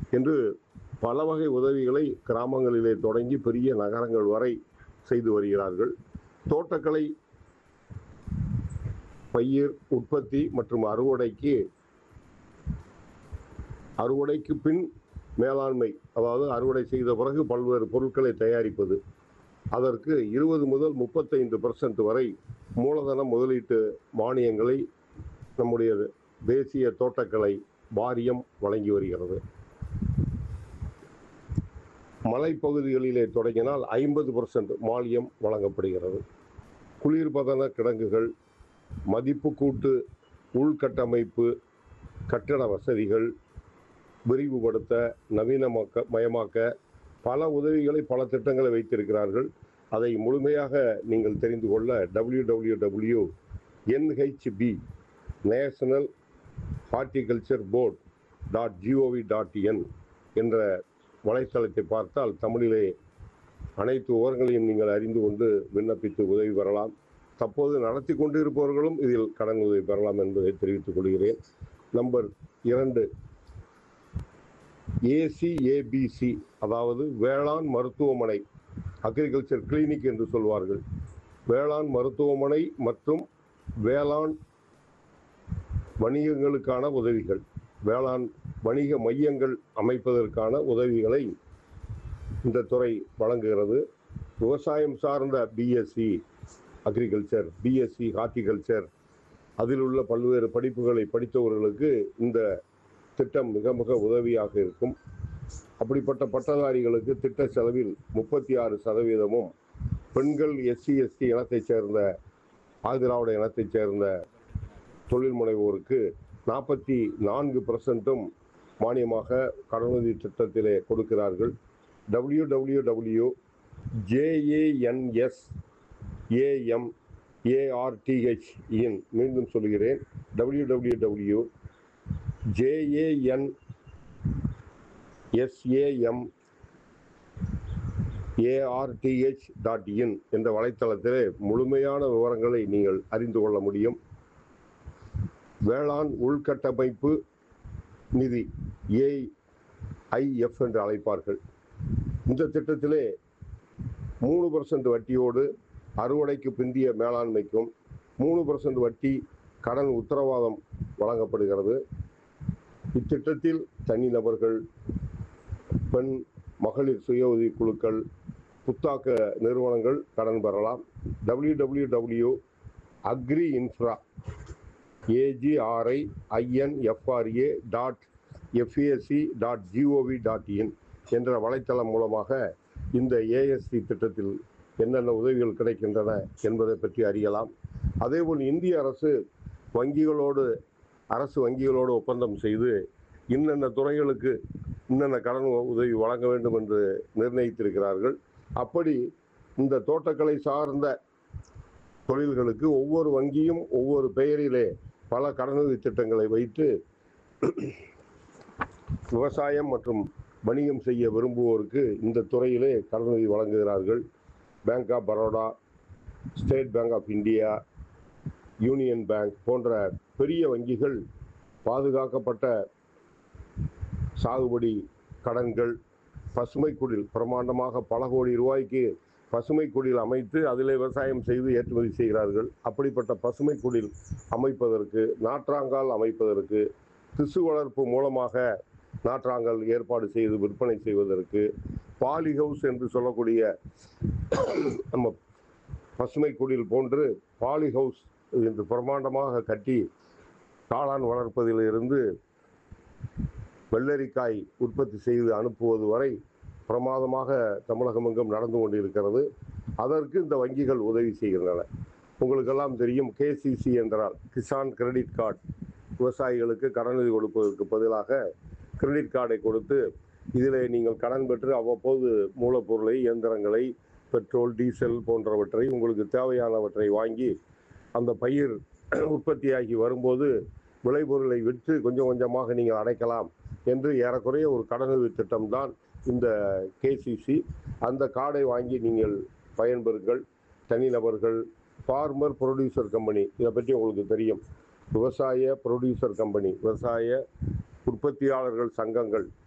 என்று பல வகை உதவிகளை கிராமங்களிலே தொடங்கி பெரிய நகரங்கள் வரை செய்து வருகிறார்கள் தோட்டக்கலை பயிர் உற்பத்தி மற்றும் அறுவடைக்கு அறுவடைக்கு பின் மேலாண்மை அதாவது அறுவடை செய்த பிறகு பல்வேறு பொருட்களை தயாரிப்பது அதற்கு இருபது முதல் முப்பத்தைந்து பர்சன்ட் வரை மூலதன முதலீட்டு மானியங்களை நம்முடைய தேசிய தோட்டக்கலை வாரியம் வழங்கி வருகிறது மலைப்பகுதிகளிலே தொடங்கினால் ஐம்பது பர்சன்ட் மானியம் வழங்கப்படுகிறது குளிர்பதன கிடங்குகள் மதிப்பு கூட்டு உள்கட்டமைப்பு கட்டட வசதிகள் விரிவுபடுத்த நவீனமாக்க மயமாக்க பல உதவிகளை பல திட்டங்களை வைத்திருக்கிறார்கள் அதை முழுமையாக நீங்கள் தெரிந்து கொள்ள W W W NHB national horticulture board dot GOV dot in என்ற வலைத்தளத்தை பார்த்தால் தமிழிலே அனைத்து விவரங்களையும் நீங்கள் அறிந்து கொண்டு விண்ணப்பித்து உதவி பெறலாம் தற்போது நடத்தி கொண்டு இருப்பவர்களும் இதில் கடன் உதவி பெறலாம் என்பதை தெரிவித்துக் கொள்கிறேன் நம்பர் இரண்டு ஏசிஏபிசி அதாவது வேளாண் மருத்துவமனை அக்ரிகல்ச்சர் கிளினிக் என்று சொல்வார்கள் வேளாண் மருத்துவமனை மற்றும் வேளாண் வணிகங்களுக்கான உதவிகள் வேளாண் வணிக மையங்கள் அமைப்பதற்கான உதவிகளை இந்த துறை வழங்குகிறது விவசாயம் சார்ந்த பிஎஸ்சி அக்ரிகல்ச்சர் பிஎஸ்சி ஹார்டிகல்ச்சர் அதில் உள்ள பல்வேறு படிப்புகளை படித்தவர்களுக்கு இந்த திட்டம் மிக மிக உதவியாக இருக்கும் அப்படிப்பட்ட பட்டதாரிகளுக்கு திட்ட செலவில் முப்பத்தி ஆறு சதவீதமும் பெண்கள் எஸ்சி எஸ்டி இனத்தைச் சேர்ந்த ஆதிராவிட இனத்தைச் சேர்ந்த தொழில் முனைவோருக்கு நாற்பத்தி நான்கு பர்சன்ட்டும் மானியமாக கடனுதவி திட்டத்திலே கொடுக்கிறார்கள் W W W JANS AM ARTH in மீண்டும் சொல்கிறேன் W W W JAN SAM ARTH dot in என்ற வலைத்தளத்திலே முழுமையான விவரங்களை நீங்கள் அறிந்து கொள்ள முடியும் வேளாண் உள்கட்டமைப்பு நிதி ஏஐஎஃப் என்று அழைப்பார்கள் இந்த திட்டத்திலே மூணு பர்சன்ட் வட்டியோடு அறுவடைக்கு பிந்திய மேலாண்மைக்கும் மூணு பர்சன்ட் வட்டி கடன் உத்தரவாதம் வழங்கப்படுகிறது இத்திட்டத்தில் தனிநபர்கள் பெண் மகளிர் சுய உதவிக் குழுக்கள் புத்தாக்க நிறுவனங்கள் கடன் பெறலாம் W W W agri infra AGRI INFRA dot FAC dot GOV dot in என்ற வலைத்தளம் மூலமாக இந்த ஏஎஸ்சி திட்டத்தில் என்னென்ன உதவிகள் கிடைக்கின்றன என்பதை பற்றி அறியலாம் அதேபோல் இந்திய அரசு வங்கிகளோடு அரசு வங்கிகளோடு ஒப்பந்தம் செய்து இன்னென்ன துறைகளுக்கு இன்னென்ன கடன் உதவி வழங்க வேண்டும் என்று நிர்ணயித்திருக்கிறார்கள் அப்படி இந்த தோட்டக்கலை சார்ந்த தொழில்களுக்கு ஒவ்வொரு வங்கியும் ஒவ்வொரு பெயரிலே பல கடனுதவி திட்டங்களை வைத்து விவசாயம் மற்றும் வணிகம் செய்ய விரும்புவோருக்கு இந்த துறையிலே கடனுதவி வழங்குகிறார்கள் bank of Baroda state bank of India union bank போன்ற பெரிய வங்கிகள் பாதுகாக்கப்பட்ட சாகுபடி கடன்கள் பசுமை குடில் பிரமாண்டமாக பல கோடி ரூபாய்க்கு பசுமை குடில் அமைத்து அதிலே விவசாயம் செய்து ஏற்றுமதி செய்கிறார்கள் அப்படிப்பட்ட பசுமை குடில் அமைப்பதற்கு நாற்றாங்கால் அமைப்பதற்கு திசு வளர்ப்பு மூலமாக நாற்றாங்கல் ஏற்பாடு செய்து விற்பனை செய்வதற்கு பாலி ஹவுஸ் என்று சொல்லக்கூடிய நம்ம பசுமை குடில் போன்று பாலி ஹவுஸ் என்று பிரமாண்டமாக கட்டி காளான் வளர்ப்பதிலிருந்து வெள்ளரிக்காய் உற்பத்தி செய்து அனுப்புவது வரை பிரமாதமாக தமிழகம் எங்கும் நடந்து கொண்டிருக்கிறது அதற்கு இந்த வங்கிகள் உதவி செய்கின்றன உங்களுக்கெல்லாம் தெரியும் கேசிசி என்றால் கிசான் கிரெடிட் கார்டு விவசாயிகளுக்கு கடனுதவி கொடுப்பதற்கு பதிலாக கிரெடிட் கார்டை கொடுத்து இதில் நீங்கள் கடன் பெற்று அவ்வப்போது மூலப்பொருளை இயந்திரங்களை பெட்ரோல் டீசல் போன்றவற்றை உங்களுக்கு தேவையானவற்றை வாங்கி அந்த பயிர் உற்பத்தியாகி வரும்போது விளைபொருளை விற்று கொஞ்சம் கொஞ்சமாக நீங்கள் அடைக்கலாம் என்று ஏறக்குறைய ஒரு கடனுதவி திட்டம்தான் இந்த கேசிசி அந்த கார்டை வாங்கி நீங்கள் பயன்பெறுங்கள் தனிநபர்கள் ஃபார்மர் ப்ரொடியூசர் கம்பெனி இதை பற்றி உங்களுக்கு தெரியும் விவசாய ப்ரொடியூசர் கம்பெனி விவசாய உற்பத்தியாளர்கள் சங்கங்கள்